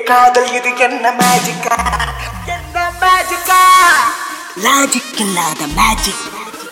காதல் இது என்ன மேஜிக்கா என்ன மேஜிக்கா லாஜிக் இல்லாத மேஜிக்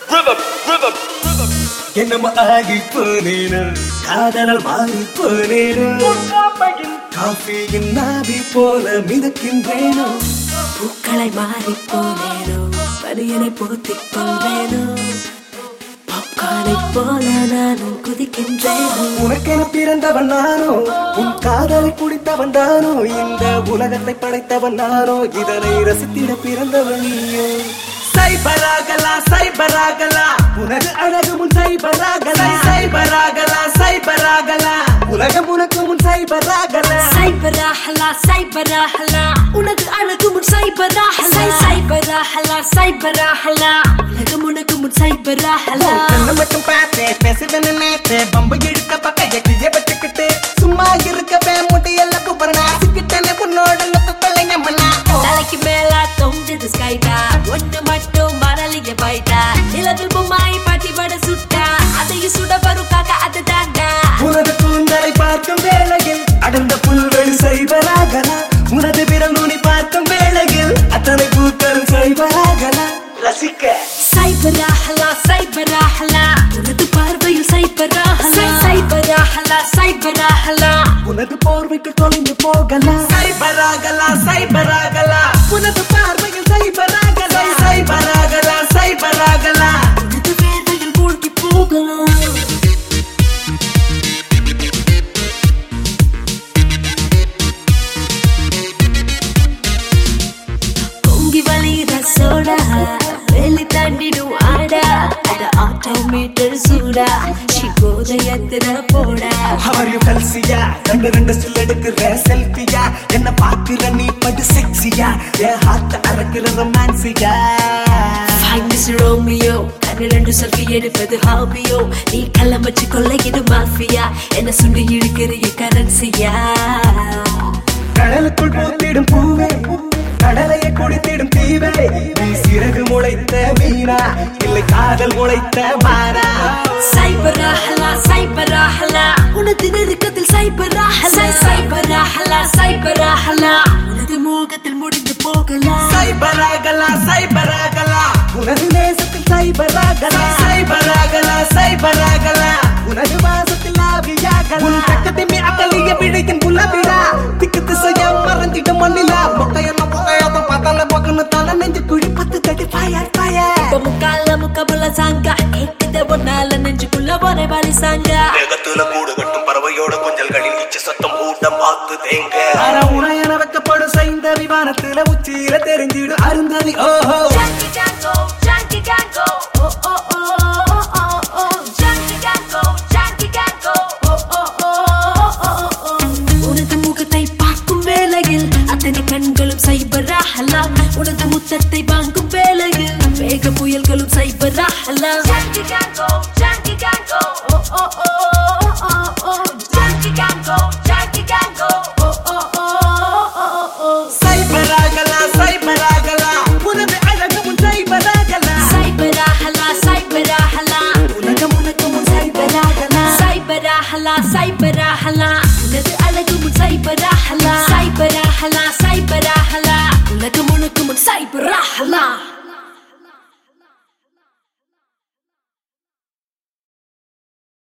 என்னமோ ஆகி போனேனு காதலால் மாறி போனேனு காஃபியின் நாவி போல மிதக்கின்றேனோ பூக்களை மாறி போனேனோ பனியனை போத்திக் கொள்வேனோ பாப்கார்னை போல நானும் குதிக்கின்றேனோ உனக்கென பிறந்தவன் நானோ உன் காதலை குடித்தவன் தானோ இந்த உலகத்தை படைத்தவன் நானோ இதனை ரசித்திட பிறந்தவன் நீயோ சைபராகலா சைபராகலா உனது அழகு முன் சைபராகலா சைபராகலா சைபராகலா உலகம் உனக்கு முன் சைபராகலா சைபராஹலா சைபராஹலா உனது அழகு முன் சைபராஹலா சைபராஹலா சைபராஹலா உலகம் உனக்கு முன் சைபராஹலா கண்ணு மட்டும் பார்த்து பேசுவேன்னு நேத்து பம்பு இழுக்க பக்க எட்டிய வச்சுக்கிட்டு சும்மா இருக்கவே முடியல குபரணா சிக்கிட்டே உன்னோட நொத்து கொள்ளைங்க மண்ணா தலைக்கு மேல தொங்குது ஸ்கைடா ஒண்ணு மட்டும் மரலிய பைட்டா நிலவில் பொம்மாய் பாட்டி வட சுட்டா அதையும் சுட வரும் காக்கா அது தாண்டா உனது கூந்தலை பார்க்கும் வேளையில் அடர்ந்த புல்வெளி சைவராகலா உனது விரல் நுனி பார்க்கும் வேளையில் அத்தனை பூக்கள் சைவராகலா ரசிக்க சைபராஹலா சைபராஹலா உனது பார்வையில் சைபராஹலா சைபராஹலா சைபராஹலா உனது போர்வைக்கு தொலைந்து போகலா சைபராகலா சைபராகலா உனது பார்வையில் சைபராகலா சைபராகலா சைபராகலா உனது வேர்வையில் மூழ்கி போகலாம் பொங்கி வழியிற சோடா வெளி தாண்டிடும் ஆடா அத ஆட்டோமீட்டர் சூடா சிகோதயத்துல போடா அவரையும் கல்சியா ரெண்டு ரெண்டு ஸ்டில் எடுக்கிற செல்ஃபியா என்ன பாக்குற நீ படு செக்ஸியா என் ஹார்ட் அறக்கிற ரொமான்சியா Finest Romeo பன்னிரண்டு செல்ஃபி எடுப்பது ஹாபியோ நீ கள்ளம் வச்சு கொள்ளையிடு மாஃபியா என்ன சுண்டி இழுக்கிறிய கரன்சியா கடலுக்குள் பூத்திடும் பூவே கடலையை குடித்திடும் தீவே நீ சிறகு முளைத்த மீனா இல்லை காதல் முளைத்த மானா சைபராஹலா சைபராஹலா உனது நெருக்கத்தில் சைபராஹலா சைபராஹலா சைபராஹலா உனது மோகத்தில் முடிந்து போகலாம் சைபராகலா சைபராகலா உனது நேசத்தில் சைபராகலா சைபராகலா சைபராகலா உனது வாசத்தில் ஆவியாகலா உன் பக்கத்தை அகலிய பிழைக்கும் புலவிடா திக்கு திசையா மறந்திடும் மண்ணிலா மொக்கையெல்லாம் புகையாத பார்த்தால பக்கன்னு தலை நெஞ்சு குழி பத்து தட்டி ஃபயர் ஃபயர் இப்ப முக்கால முக்கபுல சாங்கா கேட்குத ஒன்னால நெஞ்சுக்குள்ள ஒரே வாலி சாங்கா வேகத்துல கூடு கட்டும் பறவையோட கொஞ்சல்களில் இச்ச சத்தம் கூட்டம் பார்த்து தேங்க அற உனையன வைக்கப்படும் சைந்த விமானத்துல உச்சியில தெரிஞ்சிடும் அருந்ததி ஓஹோ Junkie Django, Junkie Django, oh oh oh oh oh oh. Junkie Django, Junkie Django, oh oh oh oh oh. உனது முகத்தை பார்க்கும் வேளையில் அத்தனை கண்களும் சைபராகலாம் உனது முத்தத்தை வாங்கும் வேளையில் வேக புயல்களும் சைபராகலாம் Junkie Django, Junkie Django, oh oh oh oh oh. Junkie Django, Junkie Django, oh oh oh oh oh. சைபராகலா சைபராகலா உனது அழகு முன் சைபராகலா சைபராகலா சைபராகலா உலகம் உனக்கு முன் சைபராகலா சைபராகலா சைபராகலா